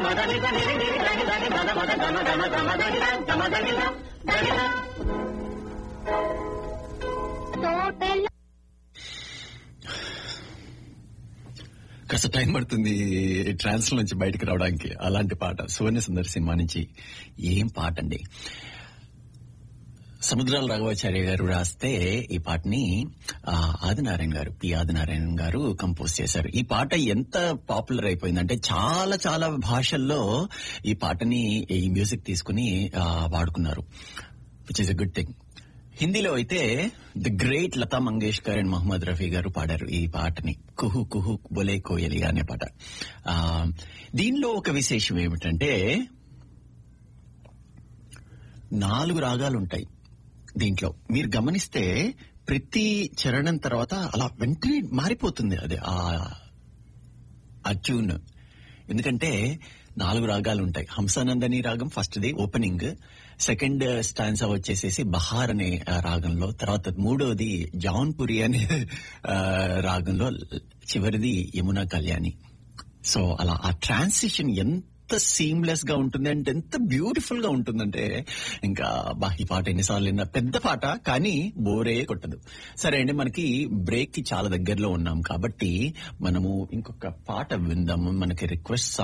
తోటలో కాస్త టైం పడుతుంది ట్రాన్స్ నుంచి బయటకు రావడానికి అలాంటి పాట సువర్ణ సుందర్ సినిమా నుంచి ఏం పాట అండి సముద్రాల రాఘవాచార్య గారు రాస్తే ఈ పాటని ఆ, ఆదినారాయణ గారు పి ఆదినారాయణ గారు కంపోజ్ చేశారు ఈ పాట ఎంత పాపులర్ అయిపోయిందంటే చాలా చాలా భాషల్లో ఈ పాటని ఈ మ్యూజిక్ తీసుకుని ఆ, వాడుకున్నారు which is a good thing హిందీలో అయితే the great Lata Mangeshkar and Mohammed Rafi garu పాడారు ఈ పాటని కుహు కుహు బొలే కోయలి అనే పాట ఆ, దీనిలో ఒక విశేషం ఏమిటంటే నాలుగు రాగాలు ఉంటాయి దీంట్లో మీరు గమనిస్తే ప్రతి చరణం తర్వాత అలా వెంటనే మారిపోతుంది అది ఆ ఆ ట్యూన్ ఎందుకంటే నాలుగు రాగాలు ఉంటాయి హంసానందని రాగం first the opening second stanza వచ్చేసేసి బహార్ అనే ఆ, రాగంలో తర్వాత మూడోది జౌన్పురి అనే ఆ, రాగంలో చివరిది యమునా కళ్యాణి సో అలా ఆ ట్రాన్సిషన్ ఎంత సీమ్లెస్ గా ఉంటుంది అంటే ఎంత బ్యూటిఫుల్ గా ఉంటుందంటే ఇంకా బా ఈ పాట ఎన్నిసార్లు విన్నా పెద్ద పాట కానీ బోరే కొట్టదు సరే అండి మనకి బ్రేక్ కి చాలా దగ్గరలో ఉన్నాం కాబట్టి మనము ఇంకొక పాట విందాము మనకి రిక్వెస్ట్